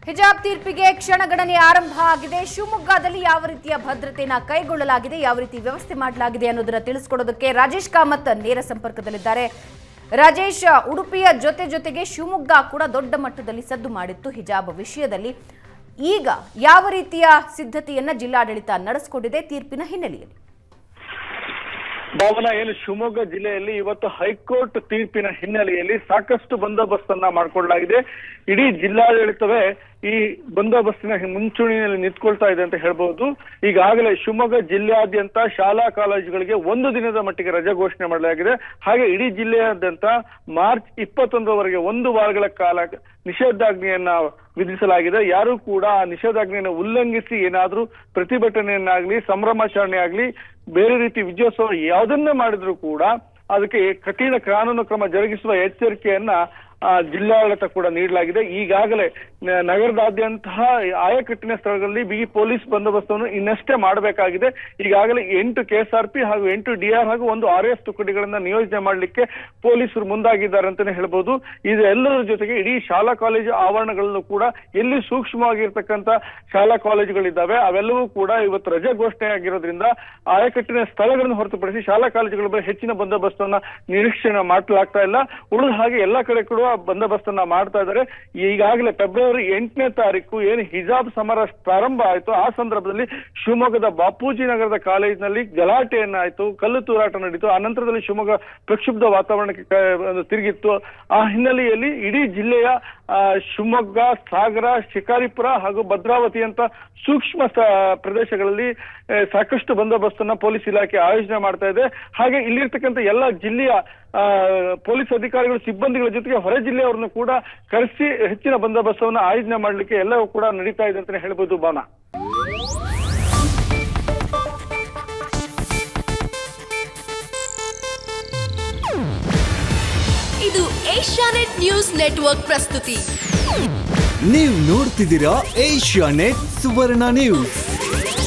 ಹಿಜಾಬ್ ತೀರ್ಪಿಗೆ ಕ್ಷಣಗಣನೆ ಆರಂಭ ಆಗಿದೆ ಶಿವಮೊಗ್ಗದಲ್ಲಿ ಯಾವ ರೀತಿಯ ಭದ್ರತೆಯನ್ನ ಕೈಗೊಳ್ಳಲಾಗಿದೆ ಯಾವ ರೀತಿ ವ್ಯವಸ್ಥೆ ಮಾಡಲಾಗಿದೆ ಅನ್ನೋದನ್ನ ತಿಳಿಸ್ಕೊಡೋದಕ್ಕೆ ರಾಜೇಶ್ ಕಾಮತ್ ನೇರ ಸಂಪರ್ಕದಲ್ಲಿದ್ದಾರೆ ರಾಜೇಶ್ ಉಡುಪಿಯ ಜೊತೆ ಜೊತೆಗೆ ಶಿವಮೊಗ್ಗ ಕೂಡ ದೊಡ್ಡ ಮಟ್ಟದಲ್ಲಿ ಸದ್ದು ಮಾಡಿತ್ತು ಹಿಜಾಬ್ ವಿಷಯದಲ್ಲಿ ಈಗ ಯಾವ ರೀತಿಯ ಸಿದ್ಧತೆಯನ್ನ ಜಿಲ್ಲಾಡಳಿತ ನಡೆಸಿಕೊಂಡಿದೆ ತೀರ್ಪಿನ ಹಿನ್ನೆಲೆಯಲ್ಲಿ ಭಾವನ ಏನು ಶಿವಮೊಗ್ಗ ಜಿಲ್ಲೆಯಲ್ಲಿ ಇವತ್ತು ಹೈಕೋರ್ಟ್ ತೀರ್ಪಿನ ಹಿನ್ನೆಲೆಯಲ್ಲಿ ಸಾಕಷ್ಟು ಬಂದೋಬಸ್ತ್ ಅನ್ನ ಮಾಡಿಕೊಳ್ಳಲಾಗಿದೆ ಇಡೀ ಜಿಲ್ಲಾಡಳಿತವೇ ಈ ಬಂದೋಬಸ್ತಿನ ಮುಂಚೂಣಿಯಲ್ಲಿ ನಿಂತ್ಕೊಳ್ತಾ ಇದೆ ಅಂತ ಹೇಳ್ಬಹುದು ಈಗಾಗಲೇ ಶಿವಮೊಗ್ಗ ಜಿಲ್ಲೆಯಾದ್ಯಂತ ಶಾಲಾ ಕಾಲೇಜುಗಳಿಗೆ ಒಂದು ದಿನದ ಮಟ್ಟಿಗೆ ರಜೆ ಘೋಷಣೆ ಮಾಡಲಾಗಿದೆ ಹಾಗೆ ಇಡೀ ಜಿಲ್ಲೆಯಾದ್ಯಂತ ಮಾರ್ಚ್ ಇಪ್ಪತ್ತೊಂದರವರೆಗೆ ಒಂದು ವಾರಗಳ ಕಾಲ ನಿಷೇಧಾಜ್ಞೆಯನ್ನ ವಿಧಿಸಲಾಗಿದೆ ಯಾರು ಕೂಡ ಆ ನಿಷೇಧಾಜ್ಞೆಯನ್ನು ಉಲ್ಲಂಘಿಸಿ ಏನಾದ್ರೂ ಪ್ರತಿಭಟನೆಯನ್ನಾಗ್ಲಿ ಸಂಭ್ರಮಾಚರಣೆ ಆಗ್ಲಿ ಬೇರೆ ರೀತಿ ವಿಜಯೋತ್ಸವ ಯಾವುದನ್ನೇ ಮಾಡಿದ್ರು ಕೂಡ ಅದಕ್ಕೆ ಕಠಿಣ ಕಾನೂನು ಕ್ರಮ ಜರುಗಿಸುವ ಎಚ್ಚರಿಕೆಯನ್ನ ಆ, ಜಿಲ್ಲಾಡಳಿತ ಕೂಡ ನೀಡಲಾಗಿದೆ ಈಗಾಗಲೇ ನ- ನಗರದಾದ್ಯಂತ ಆಯಕಟ್ಟಿನ ಸ್ಥಳಗಳಲ್ಲಿ ಬಿಗಿ ಪೊಲೀಸ್ ಬಂದೋಬಸ್ತನ್ನು ಇನ್ನಷ್ಟೇ ಮಾಡಬೇಕಾಗಿದೆ ಈಗಾಗಲೇ ಎಂಟು ಕೆಎಸ್ಆರ್ಪಿ ಹಾಗೂ ಎಂಟು ಡಿಆರ್ ಹಾಗೂ ಒಂದು ಆರ್ ಎಸ್ ತುಕಡಿಗಳನ್ನ ನಿಯೋಜನೆ ಮಾಡಲಿಕ್ಕೆ ಪೊಲೀಸರು ಮುಂದಾಗಿದ್ದಾರೆ ಅಂತಾನೆ ಹೇಳ್ಬೋದು ಇದೆಲ್ಲದರ ಜೊತೆಗೆ ಇಡೀ ಶಾಲಾ ಕಾಲೇಜು ಆವರಣಗಳಲ್ಲೂ ಕೂಡ ಎಲ್ಲಿ ಸೂಕ್ಷ್ಮವಾಗಿರ್ತಕ್ಕಂಥ ಶಾಲಾ ಕಾಲೇಜುಗಳಿದ್ದಾವೆ ಅವೆಲ್ಲವೂ ಕೂಡ ಇವತ್ತು ರಜೆ ಘೋಷಣೆ ಆಗಿರೋದ್ರಿಂದ ಆಯಕಟ್ಟಿನ ಸ್ಥಳಗಳನ್ನು ಹೊರತುಪಡಿಸಿ ಶಾಲಾ ಕಾಲೇಜುಗಳ ಮೇಲೆ ಹೆಚ್ಚಿನ ಬಂದೋಬಸ್ತನ್ನ ನಿರೀಕ್ಷಣೆ ಮಾಡಲಾಗ್ತಾ ಇಲ್ಲ ಉಳಿದ ಹಾಗೆ ಎಲ್ಲಾ ಕಡೆ ಕೂಡ ಬಂದೋಬಸ್ತನ್ನ ಮಾಡ್ತಾ ಇದ್ದಾರೆ ಈಗಾಗಲೇ ಫೆಬ್ರವರಿ ಎಂಟನೇ ತಾರೀಕು ಏನು ಹಿಜಾಬ್ ಸಮರ ಪ್ರಾರಂಭ ಆಯ್ತು ಆ ಸಂದರ್ಭದಲ್ಲಿ ಶಿವಮೊಗ್ಗದ ಬಾಪೂಜಿ ನಗರದ ಕಾಲೇಜಿನಲ್ಲಿ ಗಲಾಟೆಯನ್ನ ಆಯ್ತು ಕಲ್ಲು ತೂರಾಟ ನಡೀತು ಆ ನಂತರದಲ್ಲಿ ಶಿವಮೊಗ್ಗ ಪ್ರಕ್ಷುಬ್ಧ ವಾತಾವರಣಕ್ಕೆ ಕ- ಒಂದು ತಿರುಗಿತ್ತು ಆ ಹಿನ್ನೆಲೆಯಲ್ಲಿ ಇಡೀ ಜಿಲ್ಲೆಯ ಆ, ಶಿವಮೊಗ್ಗ ಸಾಗರ ಶಿಕಾರಿಪುರ ಹಾಗೂ ಭದ್ರಾವತಿ ಅಂತ ಸೂಕ್ಷ್ಮ ಸ- ಪ್ರದೇಶಗಳಲ್ಲಿ ಆ, ಸಾಕಷ್ಟು ಬಂದೋಬಸ್ತನ್ನ ಪೊಲೀಸ್ ಇಲಾಖೆ ಆಯೋಜನೆ ಮಾಡ್ತಾ ಇದೆ ಹಾಗೆ ಇಲ್ಲಿರ್ತಕ್ಕಂಥ ಎಲ್ಲ ಜಿಲ್ಲೆಯ ಆ, ಪೊಲೀಸ್ ಅಧಿಕಾರಿಗಳು ಸಿಬ್ಬಂದಿಗಳ ಜೊತೆಗೆ ಹೊರ ಜಿಲ್ಲೆಯವರನ್ನು ಕೂಡ ಕರೆಸಿ ಹೆಚ್ಚಿನ ಬಂದೋಬಸ್ತವನ್ನು ಆಯೋಜನೆ ಮಾಡಲಿಕ್ಕೆ ಎಲ್ಲವೂ ಕೂಡ ನಡೀತಾ ಇದೆ ಅಂತಾನೆ ಹೇಳ್ಬೋದು ಬಾನ ಇದು ಏಷ್ಯಾನೆಟ್ ನ್ಯೂಸ್ ನೆಟ್ವರ್ಕ್ ಪ್ರಸ್ತುತಿ ನೀವು ನೋಡ್ತಿದ್ದೀರಾ ಏಷ್ಯಾ ನೆಟ್ ಸುವರ್ಣ ನ್ಯೂಸ್